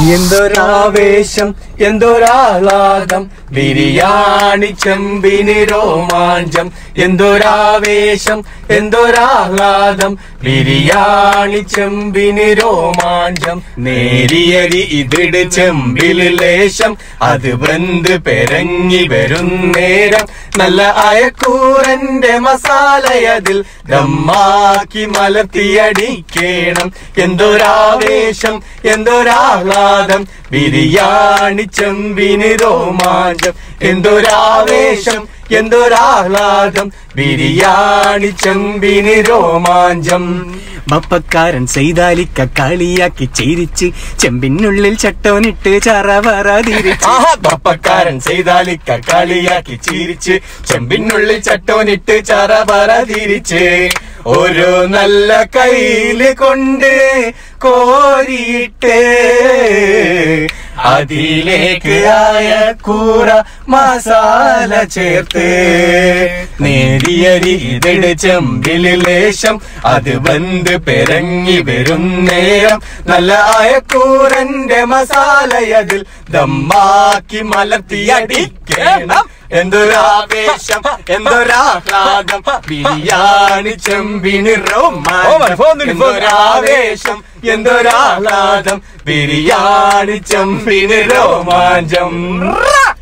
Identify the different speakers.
Speaker 1: എന്തൊരാവേശം എന്തൊരാഹ്ലാദം ബിരിയാണി ചെമ്പിന് രോമാഞ്ചം എന്തൊരാവേശം എന്തൊരാഹ്ലാദം ബിരിയാണി ചെമ്പിന് രോമാഞ്ചം നേരിയരി ഇതിട് ചെമ്പിൽ ലേശം അത് വെന്ത് പെരങ്ങി വരും നേരം നല്ല അയക്കൂറന്റെ മസാലയതിൽ ദമ്മാക്കി മലത്തിയടിക്കേണം എന്തൊരാവേശം എന്തൊരാഹ്ലാദം ബിരിയാണി ചെമ്പിന് രോമാഞ്ചം എന്തൊരാവേശം എന്തൊരാഹ്ലാദം ബിരിയാണി ചെമ്പിന് രോമാഞ്ചം
Speaker 2: ബപ്പക്കാരൻ ചെയ്താലിക്ക കളിയാക്കി ചിരിച്ച് ചെമ്പിനുള്ളിൽ ചട്ടോനിട്ട് ചറവറ തിരിച്ച്
Speaker 1: ആഹാ പപ്പക്കാരൻ ചെയ്താലിക്ക കളിയാക്കി ചിരിച്ച് ചെമ്പിനുള്ളിൽ ചട്ടോനിട്ട് ചറപറ തിരിച്ച് ഒരു നല്ല കയ്യില് കൊണ്ട് കോരിയിട്ട് അതിലേക്ക് ആയ കൂറ മസാല ചേർത്ത് നേരിയരി ഇതിട് ചെമ്പില് ലേശം അത് വെന്ത് പെരങ്ങി വരും നേരം നല്ല അയക്കൂറന്റെ മസാലയതിൽ ദമ്മാക്കി മലർത്തിയടിക്കണം എന്തൊരാവേശം എന്തൊരാഹ്ലാദം ബിരിയാണി ചെമ്പിന് റോമാഞ്ചം എന്തൊരാവേശം എന്തൊരാഹ്ലാദം ബിരിയാണി ചെമ്പിന് രോമാഞ്ചം